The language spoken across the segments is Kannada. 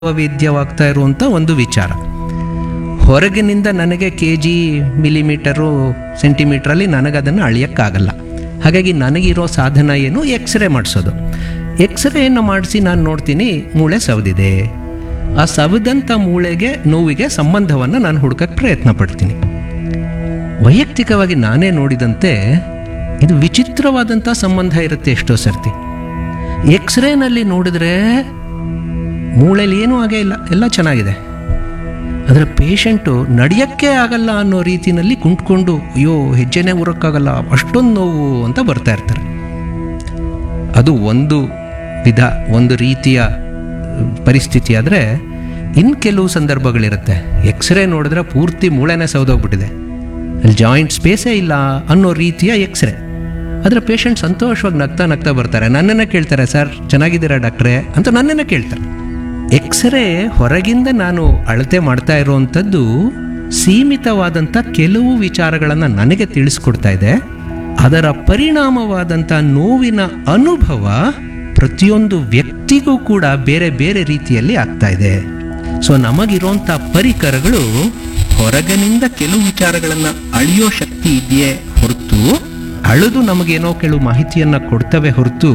ವೇದ್ಯವಾಗ್ತಾ ಇರುವಂಥ ಒಂದು ವಿಚಾರ ಹೊರಗಿನಿಂದ ನನಗೆ ಕೆ ಜಿ ಮಿಲಿಮೀಟರು ಸೆಂಟಿಮೀಟ್ರಲ್ಲಿ ನನಗೆ ಅದನ್ನು ಅಳಿಯೋಕ್ಕಾಗಲ್ಲ ಹಾಗಾಗಿ ನನಗಿರೋ ಸಾಧನ ಏನು ಎಕ್ಸ್ರೇ ಮಾಡಿಸೋದು ಎಕ್ಸ್ರೇಯನ್ನು ಮಾಡಿಸಿ ನಾನು ನೋಡ್ತೀನಿ ಮೂಳೆ ಸವದಿದೆ ಆ ಸವದಂಥ ಮೂಳೆಗೆ ನೋವಿಗೆ ಸಂಬಂಧವನ್ನು ನಾನು ಹುಡುಕಕ್ಕೆ ಪ್ರಯತ್ನ ಪಡ್ತೀನಿ ವೈಯಕ್ತಿಕವಾಗಿ ನಾನೇ ನೋಡಿದಂತೆ ಇದು ವಿಚಿತ್ರವಾದಂಥ ಸಂಬಂಧ ಇರುತ್ತೆ ಎಷ್ಟೋ ಸರ್ತಿ ಎಕ್ಸ್ರೇನಲ್ಲಿ ನೋಡಿದ್ರೆ ಮೂಳೆಯಲ್ಲಿ ಏನೂ ಆಗೇ ಇಲ್ಲ ಎಲ್ಲ ಚೆನ್ನಾಗಿದೆ ಆದರೆ ಪೇಷಂಟು ನಡೆಯೋಕ್ಕೆ ಆಗಲ್ಲ ಅನ್ನೋ ರೀತಿಯಲ್ಲಿ ಕುಂತ್ಕೊಂಡು ಅಯ್ಯೋ ಹೆಜ್ಜೆನೇ ಉರಕ್ಕಾಗಲ್ಲ ಅಷ್ಟೊಂದು ನೋವು ಅಂತ ಬರ್ತಾ ಇರ್ತಾರೆ ಅದು ಒಂದು ವಿಧ ಒಂದು ರೀತಿಯ ಪರಿಸ್ಥಿತಿ ಆದರೆ ಇನ್ನು ಕೆಲವು ಸಂದರ್ಭಗಳಿರುತ್ತೆ ಎಕ್ಸ್ರೇ ನೋಡಿದ್ರೆ ಪೂರ್ತಿ ಮೂಳೆನೇ ಸೌದೋಗ್ಬಿಟ್ಟಿದೆ ಅಲ್ಲಿ ಜಾಯಿಂಟ್ ಸ್ಪೇಸೇ ಇಲ್ಲ ಅನ್ನೋ ರೀತಿಯ ಎಕ್ಸ್ರೇ ಆದರೆ ಪೇಷಂಟ್ ಸಂತೋಷವಾಗಿ ನಗ್ತಾ ನಗ್ತಾ ಬರ್ತಾರೆ ನನ್ನನ್ನು ಕೇಳ್ತಾರೆ ಸರ್ ಚೆನ್ನಾಗಿದ್ದೀರಾ ಡಾಕ್ಟ್ರೇ ಅಂತ ನನ್ನನ್ನು ಕೇಳ್ತಾರೆ ಎಕ್ಸ್ರೇ ಹೊರಗಿಂದ ನಾನು ಅಳತೆ ಮಾಡ್ತಾ ಇರುವಂಥದ್ದು ಸೀಮಿತವಾದಂಥ ಕೆಲವು ವಿಚಾರಗಳನ್ನು ನನಗೆ ತಿಳಿಸ್ಕೊಡ್ತಾ ಇದೆ ಅದರ ಪರಿಣಾಮವಾದಂಥ ನೋವಿನ ಅನುಭವ ಪ್ರತಿಯೊಂದು ವ್ಯಕ್ತಿಗೂ ಕೂಡ ಬೇರೆ ಬೇರೆ ರೀತಿಯಲ್ಲಿ ಆಗ್ತಾ ಇದೆ ಸೊ ನಮಗಿರುವಂಥ ಪರಿಕರಗಳು ಹೊರಗಿನಿಂದ ಕೆಲವು ವಿಚಾರಗಳನ್ನು ಅಳಿಯೋ ಶಕ್ತಿ ಇದೆಯೇ ಹೊರತು ಅಳೆದು ನಮಗೇನೋ ಕೆಲವು ಮಾಹಿತಿಯನ್ನು ಕೊಡ್ತವೆ ಹೊರತು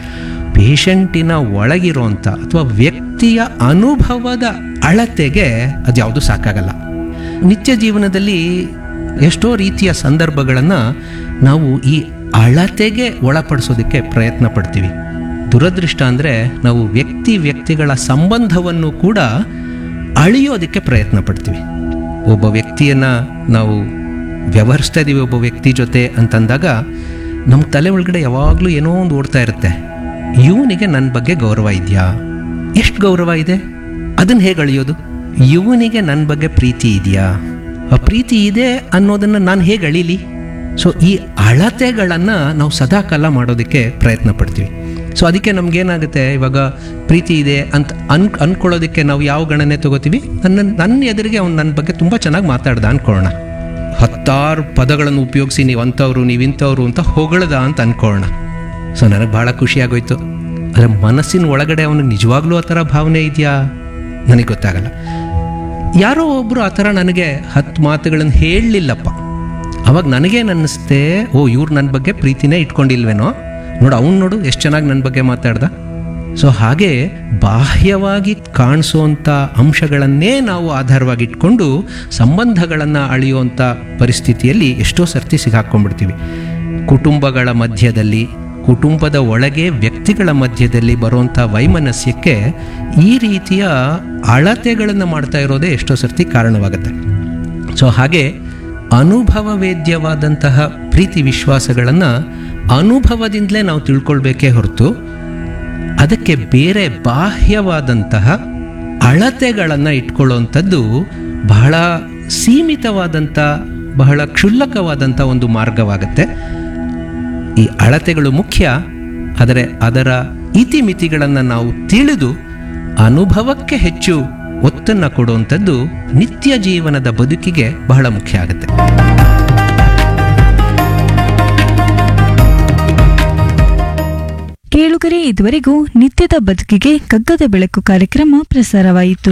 ಪೇಷಂಟಿನ ಒಳಗಿರೋಂಥ ಅಥವಾ ವ್ಯಕ್ತಿಯ ಅನುಭವದ ಅಳತೆಗೆ ಅದ್ಯಾವುದು ಸಾಕಾಗಲ್ಲ ನಿತ್ಯ ಜೀವನದಲ್ಲಿ ಎಷ್ಟೋ ರೀತಿಯ ಸಂದರ್ಭಗಳನ್ನು ನಾವು ಈ ಅಳತೆಗೆ ಒಳಪಡಿಸೋದಕ್ಕೆ ಪ್ರಯತ್ನ ಪಡ್ತೀವಿ ದುರದೃಷ್ಟ ಅಂದರೆ ನಾವು ವ್ಯಕ್ತಿ ವ್ಯಕ್ತಿಗಳ ಸಂಬಂಧವನ್ನು ಕೂಡ ಅಳಿಯೋದಕ್ಕೆ ಪ್ರಯತ್ನ ಪಡ್ತೀವಿ ಒಬ್ಬ ವ್ಯಕ್ತಿಯನ್ನು ನಾವು ವ್ಯವಹರಿಸ್ತಾ ಇದ್ದೀವಿ ಒಬ್ಬ ವ್ಯಕ್ತಿ ಜೊತೆ ಅಂತಂದಾಗ ನಮ್ಮ ತಲೆ ಒಳಗಡೆ ಯಾವಾಗಲೂ ಏನೋ ಒಂದು ಓಡ್ತಾ ಇರುತ್ತೆ ಇವನಿಗೆ ನನ್ನ ಬಗ್ಗೆ ಗೌರವ ಇದೆಯಾ ಎಷ್ಟು ಗೌರವ ಇದೆ ಅದನ್ನು ಹೇಗೆ ಅಳಿಯೋದು ಇವನಿಗೆ ನನ್ನ ಬಗ್ಗೆ ಪ್ರೀತಿ ಇದೆಯಾ ಆ ಪ್ರೀತಿ ಇದೆ ಅನ್ನೋದನ್ನು ನಾನು ಹೇಗೆ ಅಳೀಲಿ ಸೊ ಈ ಅಳತೆಗಳನ್ನು ನಾವು ಸದಾಕಾಲ ಮಾಡೋದಕ್ಕೆ ಪ್ರಯತ್ನ ಪಡ್ತೀವಿ ಸೊ ಅದಕ್ಕೆ ನಮಗೇನಾಗುತ್ತೆ ಇವಾಗ ಪ್ರೀತಿ ಇದೆ ಅಂತ ಅನ್ ಅನ್ಕೊಳ್ಳೋದಕ್ಕೆ ನಾವು ಯಾವ ಗಣನೆ ತಗೋತೀವಿ ನನ್ನ ನನ್ನ ಎದುರಿಗೆ ಅವ್ನು ನನ್ನ ಬಗ್ಗೆ ತುಂಬ ಚೆನ್ನಾಗಿ ಮಾತಾಡ್ದ ಅನ್ಕೊಳ್ಳೋಣ ಹತ್ತಾರು ಪದಗಳನ್ನು ಉಪಯೋಗಿಸಿ ನೀವು ಅಂಥವ್ರು ನೀವು ಇಂಥವ್ರು ಅಂತ ಹೊಗಳದ ಅಂತ ಅನ್ಕೊಳ್ಳೋಣ ಸೊ ನನಗೆ ಭಾಳ ಖುಷಿಯಾಗೋಯ್ತು ಆದರೆ ಮನಸ್ಸಿನ ಒಳಗಡೆ ಅವನಿಗೆ ನಿಜವಾಗ್ಲೂ ಆ ಥರ ಭಾವನೆ ಇದೆಯಾ ನನಗೆ ಗೊತ್ತಾಗಲ್ಲ ಯಾರೋ ಒಬ್ಬರು ಆ ಥರ ನನಗೆ ಹತ್ತು ಮಾತುಗಳನ್ನು ಹೇಳಲಿಲ್ಲಪ್ಪ ಅವಾಗ ನನಗೇನು ಅನ್ನಿಸ್ತೆ ಓ ಇವ್ರು ನನ್ನ ಬಗ್ಗೆ ಪ್ರೀತಿನೇ ಇಟ್ಕೊಂಡಿಲ್ವೇನೋ ನೋಡು ಅವ್ನು ನೋಡು ಎಷ್ಟು ಚೆನ್ನಾಗಿ ನನ್ನ ಬಗ್ಗೆ ಮಾತಾಡ್ದ ಸೊ ಹಾಗೆ ಬಾಹ್ಯವಾಗಿ ಕಾಣಿಸುವಂಥ ಅಂಶಗಳನ್ನೇ ನಾವು ಆಧಾರವಾಗಿ ಇಟ್ಕೊಂಡು ಸಂಬಂಧಗಳನ್ನು ಅಳೆಯುವಂಥ ಪರಿಸ್ಥಿತಿಯಲ್ಲಿ ಎಷ್ಟೋ ಸರ್ತಿ ಸಿಗಾಕೊಂಡ್ಬಿಡ್ತೀವಿ ಕುಟುಂಬಗಳ ಮಧ್ಯದಲ್ಲಿ ಕುಟುಂಬದ ಒಳಗೆ ವ್ಯಕ್ತಿಗಳ ಮಧ್ಯದಲ್ಲಿ ಬರುವಂಥ ವೈಮನಸ್ಯಕ್ಕೆ ಈ ರೀತಿಯ ಅಳತೆಗಳನ್ನು ಮಾಡ್ತಾ ಇರೋದೇ ಎಷ್ಟೋ ಸರ್ತಿ ಕಾರಣವಾಗುತ್ತೆ ಸೊ ಹಾಗೆ ಅನುಭವ ವೇದ್ಯವಾದಂತಹ ಪ್ರೀತಿ ವಿಶ್ವಾಸಗಳನ್ನು ಅನುಭವದಿಂದಲೇ ನಾವು ತಿಳ್ಕೊಳ್ಬೇಕೇ ಹೊರತು ಅದಕ್ಕೆ ಬೇರೆ ಬಾಹ್ಯವಾದಂತಹ ಅಳತೆಗಳನ್ನು ಇಟ್ಕೊಳ್ಳುವಂಥದ್ದು ಬಹಳ ಸೀಮಿತವಾದಂಥ ಬಹಳ ಕ್ಷುಲ್ಲಕವಾದಂಥ ಒಂದು ಮಾರ್ಗವಾಗುತ್ತೆ ಈ ಅಳತೆಗಳು ಮುಖ್ಯ ಆದರೆ ಅದರ ಇತಿಮಿತಿಗಳನ್ನು ನಾವು ತಿಳಿದು ಅನುಭವಕ್ಕೆ ಹೆಚ್ಚು ಒತ್ತನ್ನು ಕೊಡುವಂಥದ್ದು ನಿತ್ಯ ಜೀವನದ ಬದುಕಿಗೆ ಬಹಳ ಮುಖ್ಯ ಆಗುತ್ತೆ ಕೇಳುಗರೆ ಇದುವರೆಗೂ ನಿತ್ಯದ ಬದುಕಿಗೆ ಕಗ್ಗದ ಬೆಳಕು ಕಾರ್ಯಕ್ರಮ ಪ್ರಸಾರವಾಯಿತು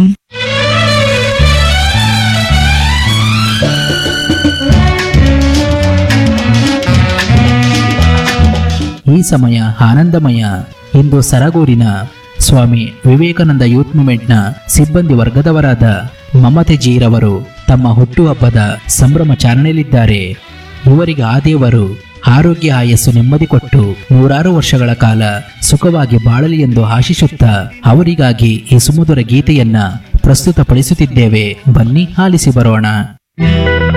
ಈ ಸಮಯ ಆನಂದಮಯ ಇಂದು ಸರಗೂರಿನ ಸ್ವಾಮಿ ವಿವೇಕಾನಂದ ಯೂತ್ ಮೂವ್ಮೆಂಟ್ನ ಸಿಬ್ಬಂದಿ ವರ್ಗದವರಾದ ಮಮತೆ ಜೀರವರು ತಮ್ಮ ಹುಟ್ಟುಹಬ್ಬದ ಸಂಭ್ರಮಾಚರಣೆಯಲ್ಲಿದ್ದಾರೆ ಇವರಿಗೆ ಆ ದೇವರು ಆರೋಗ್ಯ ಆಯಸ್ಸು ನೆಮ್ಮದಿ ಕೊಟ್ಟು ನೂರಾರು ವರ್ಷಗಳ ಕಾಲ ಸುಖವಾಗಿ ಬಾಳಲಿ ಎಂದು ಆಶಿಸುತ್ತಾ ಅವರಿಗಾಗಿ ಈ ಸುಮಧುರ ಗೀತೆಯನ್ನ ಪ್ರಸ್ತುತಪಡಿಸುತ್ತಿದ್ದೇವೆ ಬನ್ನಿ ಆಲಿಸಿ ಬರೋಣ